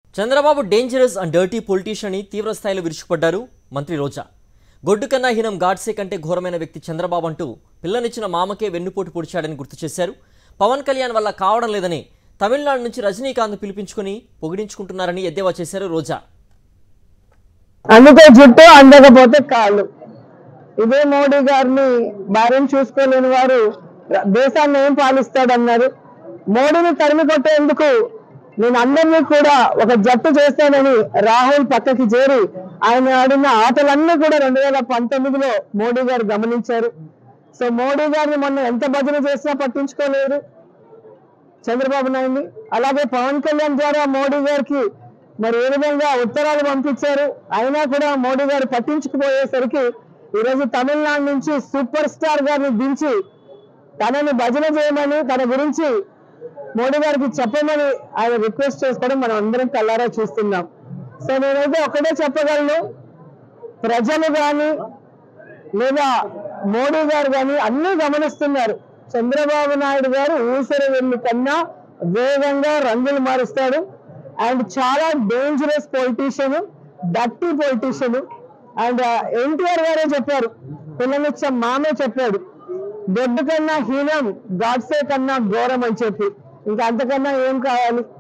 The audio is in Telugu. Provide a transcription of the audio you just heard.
Chandrababu dangerous and dirty politician అని తీవ్ర స్థాయిలో విరుచుకుపడ్డారు మంత్రి రోజా గొడ్డు కన్నా హీనం గాడ్సే కంటే ఘోరమైన వ్యక్తి చంద్రబాబు అంటూ పిల్లనిచ్చిన మామకే వెన్నుపోటు పొడిచాడని గుర్తు చేశారు పవన్ కళ్యాణ్ వల్ల కావడం లేదని తమిళనాడు నుంచి రజనీకాంత్ పిలిపించుకుని పొగిడించుకుంటున్నారని ఎద్దేవా చేశారు రోజా అందుకే జుట్టు అందకపోతే కాళ్ళు ఇదే మోడీ గారిని భార్యను చూసుకోలేని వారు ర- దేశాన్ని ఏం పాలిస్తాడన్నారు మోడీని తరిమి కొట్టేందుకు నేను అందరినీ కూడా ఒక జట్టు చేస్తానని రాహుల్ పక్కకి చేరి ఆయన ఆడిన ఆటలన్నీ కూడా రెండు వేల పంతొమ్మిదిలో మోడీ గారు గమనించారు సో మోడీ గారిని మొన్న ఎంత భజన చేసినా పట్టించుకోలేరు చంద్రబాబు నాయుడిని అలాగే పవన్ కళ్యాణ్ ద్వారా మోడీ గారికి మరి ఏ విధంగా ఉత్తరాలు పంపించారు అయినా కూడా మోడీ గారు పట్టించుకుపోయేసరికి ఈరోజు తమిళనాడు నుంచి సూపర్ స్టార్ గారిని దించి తనని భజన చేయమని తన గురించి మోడీ గారికి చెప్పమని ఆయన రిక్వెస్ట్ చేసుకోవడం మనం అందరం కల్లారా చూస్తున్నాం సో నేనైతే ఒకటే చెప్పగలను ప్రజలు కానీ లేదా మోడీ గారు కానీ అన్ని గమనిస్తున్నారు చంద్రబాబు నాయుడు గారు ఊసరి వెళ్ళి కన్నా వేగంగా రంగులు మారుస్తాడు అండ్ చాలా డేంజరస్ పొలిటీషియన్ డట్టి పొలిటీషియన్ అండ్ ఎన్టీఆర్ గారే చెప్పారు పిల్లనిచ్చ మామే చెప్పాడు దొడ్డు కన్నా హీనం గాడ్సే కన్నా ఘోరం అని చెప్పి ఇంకా అంతకన్నా ఏం కావాలి